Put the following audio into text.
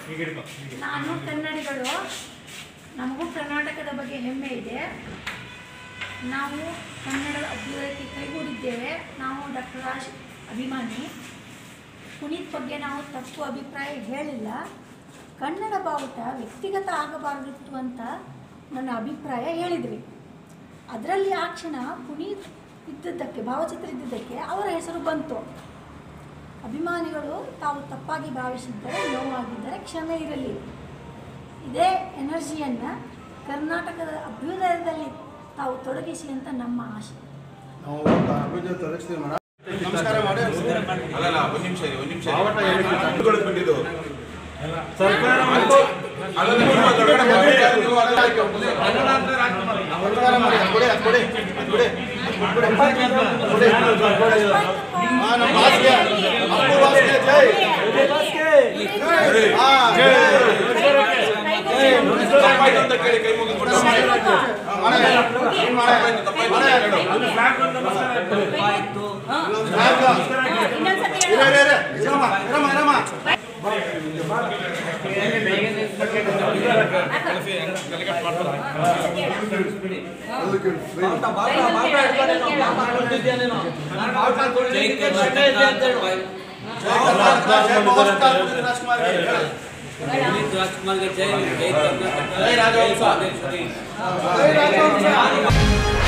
ನಾನು ಕನ್ನಡಿಗಳು ನಮಗೂ ಕರ್ನಾಟಕದ ಬಗ್ಗೆ ಹೆಮ್ಮೆ ಇದೆ ನಾವು ಕನ್ನಡದ ಅಭ್ಯುದಯಕ್ಕೆ ಕೈಗೂಡಿದ್ದೇವೆ ನಾವು ಡಾಕ್ಟರ್ ರಾಜ್ ಅಭಿಮಾನಿ ಪುನೀತ್ ಬಗ್ಗೆ ನಾವು ತಪ್ಪು ಅಭಿಪ್ರಾಯ ಹೇಳಿಲ್ಲ ಕನ್ನಡ ಬಾವುಟ ವ್ಯಕ್ತಿಗತ ಆಗಬಾರ್ದಿತ್ತು ಅಂತ ನನ್ನ ಅಭಿಪ್ರಾಯ ಹೇಳಿದ್ವಿ ಅದರಲ್ಲಿ ಆ ಕ್ಷಣ ಪುನೀತ್ ಇದ್ದದ್ದಕ್ಕೆ ಭಾವಚಿತ್ರ ಇದ್ದಿದ್ದಕ್ಕೆ ಅವರ ಹೆಸರು ಬಂತು ಅಭಿಮಾನಿಗಳು ತಾವು ತಪ್ಪಾಗಿ ಭಾವಿಸಿದ್ದರೆ ನೋವಾಗಿದ್ದರೆ ಕ್ಷಮೆ ಇರಲಿ ಇದೇ ಎನರ್ಜಿಯನ್ನು ಕರ್ನಾಟಕದ ಅಭ್ಯುದಯದಲ್ಲಿ ತಾವು ತೊಡಗಿಸಿ ಅಂತ ನಮ್ಮ ಆಶೆ ನಾವು ಅಭಿವೃದ್ಧಿ ತೊಡಗಿಸ್ತೀವಿ ಮೇಡಮ್ ನಮಸ್ಕಾರ ಮಾಡಿ ಅಲ್ಲಲ್ಲ ಒಂದ್ ನಿಮಿಷ ಇರಿ, ಒಂದ್ ನಿಮಿಷ ಇರಿ. ಬಾವುಟ ಏನಕ್ಕೆ ಹಿಂದ್ಗಡೆ ಬಿಟ್ಟಿದ್ದು. ಸರ್ಕಾರ ಅಲ್ಲಲ್ಲ, ನೀವು ಅದರೊಳಗಡೆ ಬಂದಿದ್ದೀರಾ, ನೀವು ಅದನ್ನ ಹಾಕಿ ಹೋಗ್ಬೋದು. ಸರ್ಕಾರ ಮಾಡಿ ಅದು ಕೊಡಿ ಅದು ಕೊಡಿ ಅದು ಕೊಡಿ ಅದು ಕೊಡಿ. ಕೊಡಿ. ಹಾ, ನಮ್ಮ ಬಾಸ್ಗೆ ಅಪ್ಪು ಬಾಸ್ಗೆ ಜೈ ಹಾ, ಜೈ. ತಪ್ಪಾಯ್ತು ಅಂತ ಕೇಳಿ ಕೈ ಮುಗಿದ್ಬಿಟ್ಟು. ಹಾ, ಮಾಡೆ. ಏನ್ ಮಾಡೆ? ತಪ್ಪಾಯ್ತು ಮಾಡೆ. ಅಂತ ಹೇಳು. ಇನ್ನೊಂದ್ಸತಿ ಇರು, ಇರು, ಇರು. ಇರಮ್ಮ, ಇರಮ್ಮ, ಇರಮ್ಮ. ಜೈ ಕರ್ನಾಟಕ, ಜೈ ಪವರ್ ಸ್ಟಾರ್ ಪುನೀತ್ ರಾಜ್ಕುಮಾರ್ ಗೆ. ರಾಜ್ಕುಮಾರ್ಗೆ ಜೈ ಜೈ ಕರ್ನಾಟಕ ಜೈ ರಾಜವಂಶ. ಜೈ ಸ್ವಾತಂತ್ರ್ಯ. ಜೈ ರಾಜವಂಶ.